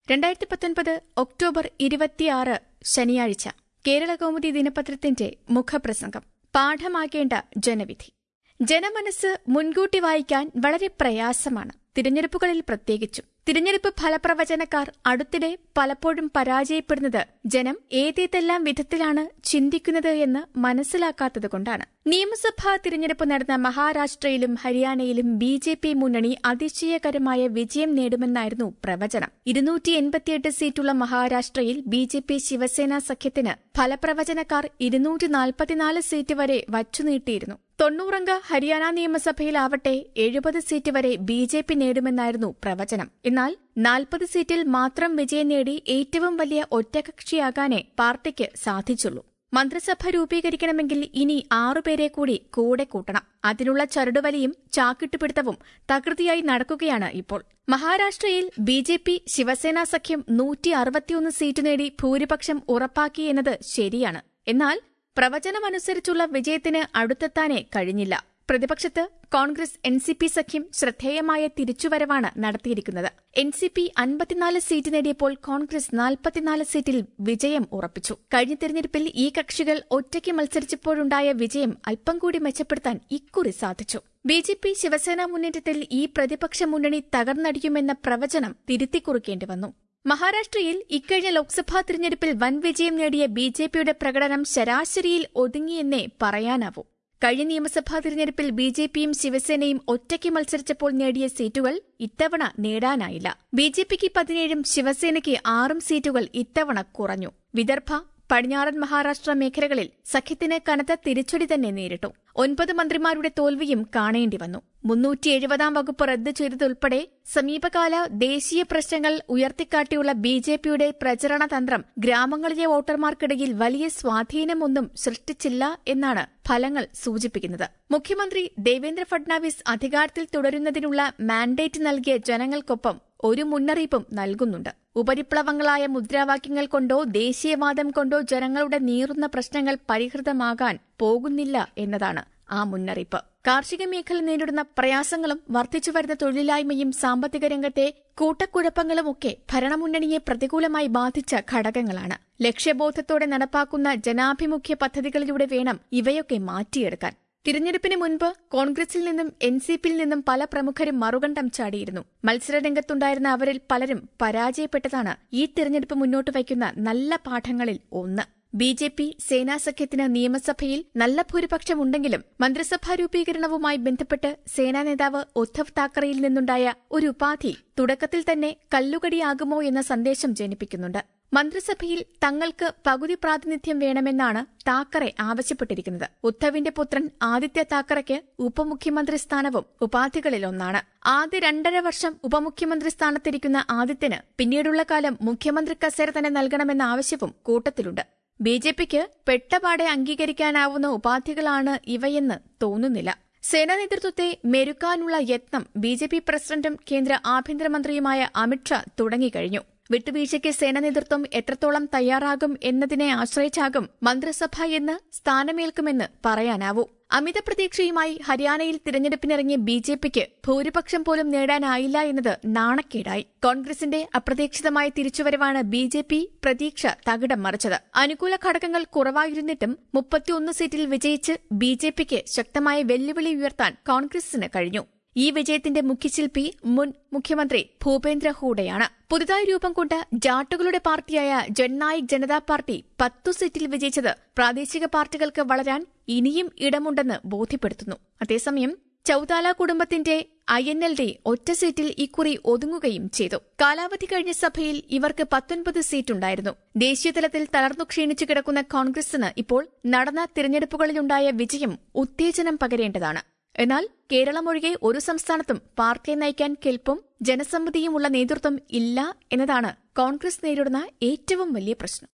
രണ്ടായിരത്തി പത്തൊൻപത് ഒക്ടോബർ ഇരുപത്തിയാറ് ശനിയാഴ്ച കേരള കൗമുദി ദിനപത്രത്തിന്റെ മുഖപ്രസംഗം പാഠമാക്കേണ്ട ജനവിധി ജനമനസ് മുൻകൂട്ടി വായിക്കാൻ വളരെ പ്രയാസമാണ് തിരഞ്ഞെടുപ്പുകളിൽ പ്രത്യേകിച്ചും തിരഞ്ഞെടുപ്പ് ഫലപ്രവചനക്കാർ അടുത്തിടെ പലപ്പോഴും പരാജയപ്പെടുന്നത് ജനം ഏതേതെല്ലാം വിധത്തിലാണ് ചിന്തിക്കുന്നത് എന്ന് മനസ്സിലാക്കാത്തതുകൊണ്ടാണ് നിയമസഭാ തിരഞ്ഞെടുപ്പ് നടന്ന മഹാരാഷ്ട്രയിലും ഹരിയാനയിലും ബി ജെ പി മുന്നണി അതിശയകരമായ വിജയം നേടുമെന്നായിരുന്നു പ്രവചനം ഇരുന്നൂറ്റി എൺപത്തിയെട്ട് സീറ്റുള്ള മഹാരാഷ്ട്രയിൽ ബി ജെ പി ശിവസേന സഖ്യത്തിന് ഫലപ്രവചനക്കാർ ഇരുന്നൂറ്റി നാൽപ്പത്തിനാല് സീറ്റ് വരെ വച്ചുനീട്ടിയിരുന്നു തൊണ്ണൂറംഗ ഹരിയാന നിയമസഭയിലാവട്ടെ എഴുപത് സീറ്റ് വരെ ബി ജെ പി നേടുമെന്നായിരുന്നു പ്രവചനം എന്നാൽ നാൽപ്പത് സീറ്റിൽ മാത്രം വിജയം നേടി ഏറ്റവും വലിയ ഒറ്റകക്ഷിയാകാനേ പാർട്ടിക്ക് സാധിച്ചുള്ളൂ മന്ത്രിസഭ രൂപീകരിക്കണമെങ്കിൽ ഇനി ആറുപേരെ കൂടി കൂടെ കൂട്ടണം അതിനുള്ള ചരടുവലിയും ചാക്കിട്ടുപിടുത്തവും തകൃതിയായി നടക്കുകയാണ് ഇപ്പോൾ മഹാരാഷ്ട്രയിൽ ബി ജെ പി ശിവസേന സഖ്യം നൂറ്റി അറുപത്തിയൊന്ന് സീറ്റ് നേടി ഭൂരിപക്ഷം ഉറപ്പാക്കി എന്നത് ശരിയാണ് എന്നാൽ പ്രവചനമനുസരിച്ചുള്ള വിജയത്തിന് അടുത്തെത്താനേ കഴിഞ്ഞില്ല പ്രതിപക്ഷത്ത് കോൺഗ്രസ് എൻ സി പി സഖ്യം ശ്രദ്ധേയമായ തിരിച്ചുവരവാണ് നടത്തിയിരിക്കുന്നത് എൻ സി പി അൻപത്തിനാല് സീറ്റ് നേടിയപ്പോൾ കോൺഗ്രസ് നാൽപ്പത്തിനാല് സീറ്റിൽ വിജയം ഉറപ്പിച്ചു കഴിഞ്ഞ തെരഞ്ഞെടുപ്പിൽ ഈ കക്ഷികൾ ഒറ്റയ്ക്ക് മത്സരിച്ചപ്പോഴുണ്ടായ വിജയം അല്പം കൂടി മെച്ചപ്പെടുത്താൻ ഇക്കുറി സാധിച്ചു ബി ജെ പി ശിവസേന മുന്നേറ്റത്തിൽ ഈ പ്രതിപക്ഷ മുന്നണി തകർന്നടിക്കുമെന്ന പ്രവചനം തിരുത്തിക്കുറിക്കേണ്ടി വന്നു മഹാരാഷ്ട്രയിൽ ഇക്കഴിഞ്ഞ ലോക്സഭാ തിരഞ്ഞെടുപ്പിൽ വൻ വിജയം നേടിയ ബി ജെ പിയുടെ പ്രകടനം ശരാശരിയിൽ ഒതുങ്ങിയെന്നേ പറയാനാവൂ കഴിഞ്ഞ നിയമസഭാ തിരഞ്ഞെടുപ്പിൽ ബി ജെ പിയും ശിവസേനയും ഒറ്റയ്ക്ക് മത്സരിച്ചപ്പോൾ നേടിയ സീറ്റുകൾ ഇത്തവണ നേടാനായില്ല ബി ജെ പിക്ക് പതിനേഴും ശിവസേനയ്ക്ക് ആറും സീറ്റുകൾ ഇത്തവണ കുറഞ്ഞു വിദർഭ പടിഞ്ഞാറൻ മഹാരാഷ്ട്ര മേഖലകളിൽ സഖ്യത്തിന് കനത്ത തിരിച്ചടി തന്നെ നേരിട്ടു ഒൻപത് മന്ത്രിമാരുടെ തോൽവിയും കാണേണ്ടി വന്നു മുന്നൂറ്റി എഴുപതാം വകുപ്പ് റദ്ദു ചെയ്തതുൾപ്പെടെ സമീപകാല ദേശീയ പ്രശ്നങ്ങൾ ഉയർത്തിക്കാട്ടിയുള്ള ബി ജെ പിയുടെ പ്രചരണ തന്ത്രം ഗ്രാമങ്ങളിലെ വോട്ടർമാർക്കിടയിൽ വലിയ സ്വാധീനമൊന്നും സൃഷ്ടിച്ചില്ല എന്നാണ് ഫലങ്ങൾ സൂചിപ്പിക്കുന്നത് മുഖ്യമന്ത്രി ദേവേന്ദ്ര ഫഡ്നാവിസ് അധികാരത്തിൽ തുടരുന്നതിനുള്ള മാൻഡേറ്റ് നൽകിയ ജനങ്ങൾക്കൊപ്പം ഒരു മുന്നറിയിപ്പും നൽകുന്നുണ്ട് ഉപരിപ്ലവങ്ങളായ മുദ്രാവാക്യങ്ങൾ കൊണ്ടോ ദേശീയവാദം കൊണ്ടോ ജനങ്ങളുടെ നീറുന്ന പ്രശ്നങ്ങൾ പരിഹൃതമാകാൻ പോകുന്നില്ല എന്നതാണ് ആ മുന്നറിയിപ്പ് കാർഷിക മേഖല നേരിടുന്ന പ്രയാസങ്ങളും വർദ്ധിച്ചുവരുന്ന തൊഴിലില്ലായ്മയും സാമ്പത്തിക രംഗത്തെ കൂട്ടക്കുഴപ്പങ്ങളുമൊക്കെ ഭരണമുന്നണിയെ പ്രതികൂലമായി ബാധിച്ച ഘടകങ്ങളാണ് ലക്ഷ്യബോധത്തോടെ നടപ്പാക്കുന്ന ജനാഭിമുഖ്യ പദ്ധതികളിലൂടെ വേണം ഇവയൊക്കെ മാറ്റിയെടുക്കാൻ തിരഞ്ഞെടുപ്പിന് മുൻപ് കോൺഗ്രസിൽ നിന്നും എൻ സി പിയിൽ നിന്നും പല പ്രമുഖരും മറുകണ്ഠം ചാടിയിരുന്നു മത്സരരംഗത്തുണ്ടായിരുന്ന അവരിൽ പലരും പരാജയപ്പെട്ടതാണ് ഈ തിരഞ്ഞെടുപ്പ് മുന്നോട്ട് വയ്ക്കുന്ന നല്ല പാഠങ്ങളിൽ ഒന്ന് ബി ജെ പി സേനാ സഖ്യത്തിന് നിയമസഭയിൽ നല്ല ഭൂരിപക്ഷമുണ്ടെങ്കിലും മന്ത്രിസഭാ രൂപീകരണവുമായി ബന്ധപ്പെട്ട് സേനാ നേതാവ് ഉദ്ധവ് താക്കറെയിൽ നിന്നുണ്ടായ ഒരു ഉപാധി തുടക്കത്തിൽ തന്നെ കല്ലുകടിയാകുമോ എന്ന സന്ദേശം ജനിപ്പിക്കുന്നുണ്ട് മന്ത്രിസഭയിൽ തങ്ങൾക്ക് പകുതി പ്രാതിനിധ്യം വേണമെന്നാണ് താക്കറെ ആവശ്യപ്പെട്ടിരിക്കുന്നത് ഉദ്ധവിന്റെ പുത്രൻ ആദിത്യ താക്കറയ്ക്ക് ഉപമുഖ്യമന്ത്രി സ്ഥാനവും ഉപാധികളിലൊന്നാണ് ആദ്യ രണ്ടര വർഷം ഉപമുഖ്യമന്ത്രി സ്ഥാനത്തിരിക്കുന്ന ആദിത്യന് പിന്നീടുള്ള കാലം മുഖ്യമന്ത്രി കസേര തന്നെ നൽകണമെന്ന ആവശ്യവും കൂട്ടത്തിലുണ്ട് ബി ജെ പിക്ക് പെട്ടപാടെ അംഗീകരിക്കാനാവുന്ന ഉപാധികളാണ് ഇവയെന്ന് തോന്നുന്നില്ല സേനാ നേതൃത്വത്തെ മെരുക്കാനുള്ള യത്നം ബി ജെ പി പ്രസിഡന്റും കേന്ദ്ര ആഭ്യന്തരമന്ത്രിയുമായ അമിത്ഷാ തുടങ്ങിക്കഴിഞ്ഞു വിട്ടുവീഴ്ചയ്ക്ക് സേനാ നേതൃത്വം എത്രത്തോളം തയ്യാറാകും എന്നതിനെ ആശ്രയിച്ചാകും മന്ത്രിസഭ എന്ന് സ്ഥാനമേൽക്കുമെന്ന് പറയാനാവൂ അമിത പ്രതീക്ഷയുമായി ഹരിയാനയിൽ തിരഞ്ഞെടുപ്പിനിറങ്ങിയ ബി ജെ പിക്ക് ഭൂരിപക്ഷം പോലും നേടാനായില്ല എന്നത് നാണക്കേടായി കോൺഗ്രസിന്റെ അപ്രതീക്ഷിതമായ തിരിച്ചുവരവാണ് ബി ജെ പി പ്രതീക്ഷ തകിടം മറിച്ചത് അനുകൂല ഘടകങ്ങൾ കുറവായിരുന്നിട്ടും മുപ്പത്തിയൊന്ന് സീറ്റിൽ വിജയിച്ച് ബി ജെ പിക്ക് ശക്തമായ വെല്ലുവിളി ഉയർത്താൻ കോൺഗ്രസിന് കഴിഞ്ഞു ഈ വിജയത്തിന്റെ മുഖ്യശില്പി മുൻ മുഖ്യമന്ത്രി ഭൂപേന്ദ്ര ഹൂഡയാണ് പുതുതായി രൂപം കൊണ്ട ജാട്ടുകളുടെ പാർട്ടിയായ ജൻനായിക് ജനതാ പാർട്ടി പത്തു സീറ്റിൽ വിജയിച്ചത് പ്രാദേശിക പാർട്ടികൾക്ക് വളരാൻ ഇനിയും ഇടമുണ്ടെന്ന് ബോധ്യപ്പെടുത്തുന്നു അതേസമയം ചൌതാല കുടുംബത്തിന്റെ ഐ എൻ എൽ ഡി ഒറ്റ സീറ്റിൽ ഇക്കുറി ഒതുങ്ങുകയും ചെയ്തു കാലാവധി കഴിഞ്ഞ സഭയിൽ ഇവർക്ക് പത്തൊൻപത് സീറ്റുണ്ടായിരുന്നു ദേശീയതലത്തിൽ തളർന്നു ക്ഷീണിച്ചു കിടക്കുന്ന കോൺഗ്രസിന് ഇപ്പോൾ നടന്ന തിരഞ്ഞെടുപ്പുകളിലുണ്ടായ വിജയം ഉത്തേജനം പകരേണ്ടതാണ് എന്നാൽ കേരളമൊഴികെ ഒരു സംസ്ഥാനത്തും പാർട്ടിയെ നയിക്കാൻ കെൽപ്പും ജനസമ്മതിയുമുള്ള നേതൃത്വം ഇല്ല എന്നതാണ് കോൺഗ്രസ് നേരിടുന്ന ഏറ്റവും വലിയ പ്രശ്നം